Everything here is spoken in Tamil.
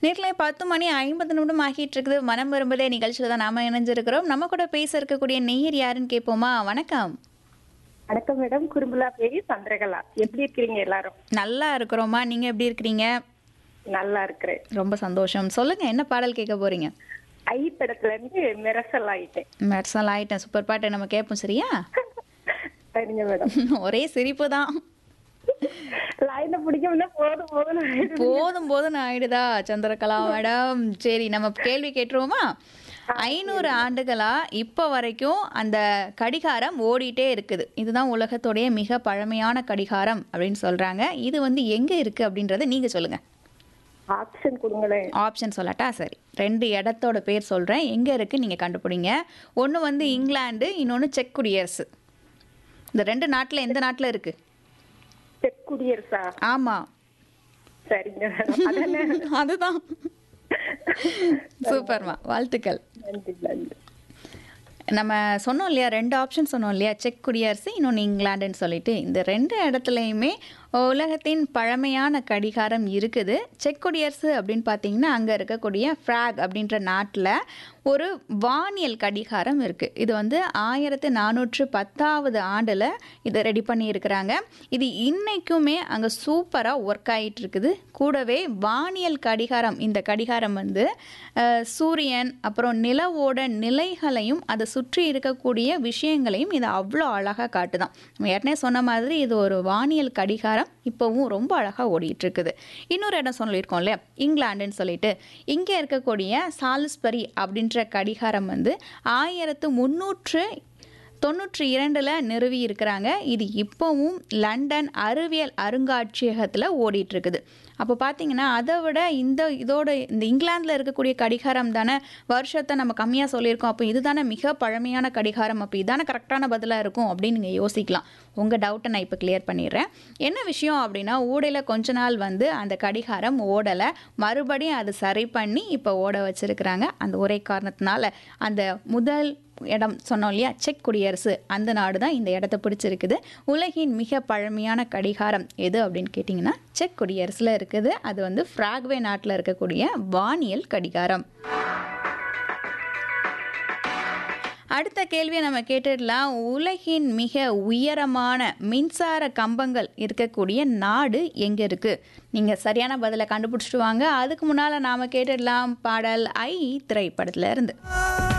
நேரில் பத்து மணி ஐம்பது நிமிடம் ஆகிட்டு இருக்குது மனம் விரும்புதே நிகழ்ச்சியில் தான் நாம இணைஞ்சிருக்கிறோம் நம்ம கூட பேச இருக்கக்கூடிய நெய்யர் யாருன்னு கேட்போமா வணக்கம் வணக்கம் மேடம் குறும்புலா பேரி சந்திரகலா எப்படி இருக்கிறீங்க எல்லாரும் நல்லா இருக்கிறோமா நீங்க எப்படி இருக்கிறீங்க நல்லா இருக்கிறேன் ரொம்ப சந்தோஷம் சொல்லுங்க என்ன பாடல் கேட்க போறீங்க ஐ படத்துல இருந்து மிரசல் ஆயிட்டேன் மெர்சல் ஆயிட்டேன் சூப்பர் பாட்டு நம்ம கேட்போம் சரியா சரிங்க மேடம் ஒரே சிரிப்பு தான் லைனை பிடிக்கும்னா போதும் போதும் ஆயிடுது. போதும் போதும் ஆயிடுதா சந்திரகலா மேடம் சரி நம்ம கேள்வி கேட்டுருவோமா ஐநூறு ஆண்டுகளா இப்போ வரைக்கும் அந்த கடிகாரம் ஓடிட்டே இருக்குது இதுதான் உலகத்துடைய மிக பழமையான கடிகாரம் அப்படின்னு சொல்றாங்க இது வந்து எங்க இருக்கு அப்படின்றத நீங்க சொல்லுங்க ஆப்ஷன் கொடுங்களேன் ஆப்ஷன் சொல்லட்டா சரி ரெண்டு இடத்தோட பேர் சொல்றேன் எங்க இருக்கு நீங்க கண்டுபிடிங்க ஒன்று வந்து இங்கிலாந்து இன்னொன்று செக் குடியரசு இந்த ரெண்டு நாட்டில் எந்த நாட்டில் இருக்கு செக் குடியரசா ஆமா சரிங்க மேடம் அதானே அதுதான் சூப்பர்மா வாழ்த்துக்கள் நன்றி நன்றி நம்ம சொன்னோம் இல்லையா ரெண்டு ஆப்ஷன் சொன்னோம் இல்லையா செக் குடியரசு இன்னொன்று இங்கிலாந்துன்னு சொல்லிட்டு இந்த ரெண்டு இடத்துலையுமே உலகத்தின் பழமையான கடிகாரம் இருக்குது செக் குடியரசு அப்படின்னு பார்த்தீங்கன்னா அங்கே இருக்கக்கூடிய ஃப்ராக் அப்படின்ற நாட்டில் ஒரு வானியல் கடிகாரம் இருக்குது இது வந்து ஆயிரத்து நானூற்று பத்தாவது ஆண்டில் இதை ரெடி பண்ணியிருக்கிறாங்க இது இன்னைக்குமே அங்கே சூப்பராக ஒர்க் ஆகிட்டு இருக்குது கூடவே வானியல் கடிகாரம் இந்த கடிகாரம் வந்து அஹ், சூரியன் அப்புறம் நிலவோட நிலைகளையும் அதை சுற்றி இருக்கக்கூடிய விஷயங்களையும் இது அவ்வளோ அழகாக காட்டுதான் நம்ம ஏற்கனவே சொன்ன மாதிரி இது ஒரு வானியல் கடிகாரம் இப்போவும் ரொம்ப அழகாக ஓடிட்டு இருக்குது இன்னொரு இடம் சொல்லியிருக்கோம் இல்லையா இங்கிலாந்துன்னு சொல்லிட்டு இங்கே இருக்கக்கூடிய சாலிஸ்பரி அப்படின்ற கடிகாரம் வந்து ஆயிரத்து முந்நூற்று தொண்ணூற்றி இரண்டில் நிறுவி இருக்கிறாங்க இது இப்போவும் லண்டன் அறிவியல் அருங்காட்சியகத்தில் ஓடிட்டு இருக்குது அப்போ பார்த்தீங்கன்னா அதை விட இந்த இதோட இந்த இங்கிலாந்தில் இருக்கக்கூடிய கடிகாரம் தானே வருஷத்தை நம்ம கம்மியாக சொல்லியிருக்கோம் அப்போ இதுதானே மிக பழமையான கடிகாரம் அப்போ இதானே கரெக்டான பதிலாக இருக்கும் அப்படின்னு நீங்கள் யோசிக்கலாம் உங்கள் டவுட்டை நான் இப்போ கிளியர் பண்ணிடுறேன் என்ன விஷயம் அப்படின்னா ஊடையில் கொஞ்ச நாள் வந்து அந்த கடிகாரம் ஓடலை மறுபடியும் அது சரி பண்ணி இப்போ ஓட வச்சிருக்கிறாங்க அந்த ஒரே காரணத்தினால அந்த முதல் இடம் சொன்னோம் இல்லையா செக் குடியரசு அந்த நாடு தான் இந்த இடத்த பிடிச்சிருக்குது உலகின் மிக பழமையான கடிகாரம் எது அப்படின்னு கேட்டிங்கன்னா செக் குடியரசில் இருக்குது அது வந்து ஃப்ராக்வே நாட்டில் இருக்கக்கூடிய வானியல் கடிகாரம் அடுத்த கேள்வியை நம்ம கேட்டுடலாம் உலகின் மிக உயரமான மின்சார கம்பங்கள் இருக்கக்கூடிய நாடு எங்கே இருக்குது நீங்கள் சரியான பதிலை கண்டுபிடிச்சிட்டு வாங்க அதுக்கு முன்னால் நாம் கேட்டுடலாம் பாடல் ஐ திரைப்படத்துல இருந்து